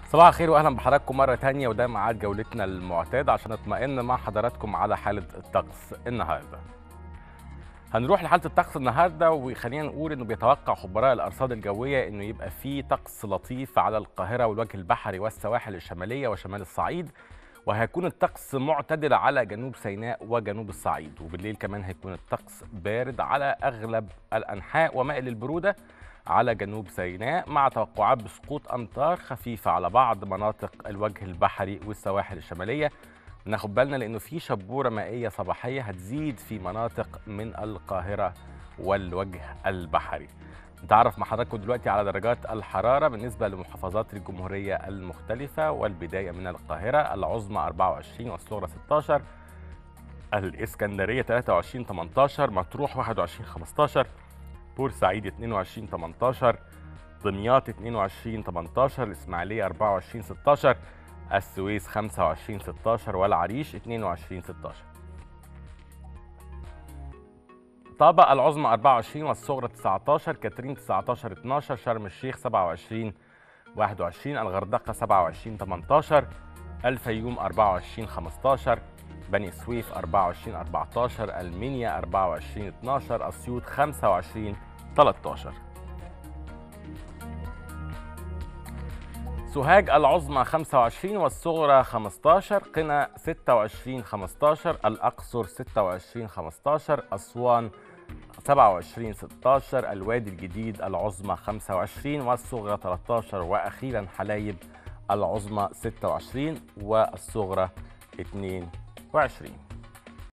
صباح الخير واهلا بحضراتكم مره تانية وده ميعاد جولتنا المعتاد عشان نطمئن مع حضراتكم على حاله الطقس النهارده. هنروح لحاله الطقس النهارده وخلينا نقول انه بيتوقع خبراء الارصاد الجويه انه يبقى في طقس لطيف على القاهره والوجه البحري والسواحل الشماليه وشمال الصعيد وهيكون الطقس معتدل على جنوب سيناء وجنوب الصعيد وبالليل كمان هيكون الطقس بارد على اغلب الانحاء ومائل للبروده على جنوب سيناء مع توقعات بسقوط امطار خفيفه على بعض مناطق الوجه البحري والسواحل الشماليه ناخد بالنا لانه في شبوره مائيه صباحيه هتزيد في مناطق من القاهره والوجه البحري نتعرف مع حضراتكم دلوقتي على درجات الحراره بالنسبه لمحافظات الجمهوريه المختلفه والبدايه من القاهره العظمى 24 والصغرى 16 الاسكندريه 23 18 مطروح 21 15 بورسعيد 22 18 دمياط 22 18 الإسماعيلية 24 16 السويس 25 16 والعريش 22 16 طابة العظمى 24 والصغرى 19 كاترين 19 12 شرم الشيخ 27 21 الغردقة 27 18 الفيوم 24 15 بني سويف 24 14 المنيا 24 12 اسيوط 25 13 سوهاج العظمى 25 والصغرى 15 قنا 26 15 الأقصر 26 15 أسوان 27 16 الوادي الجديد العظمى 25 والصغرى 13 وأخيرا حلايب العظمى 26 والصغرى 22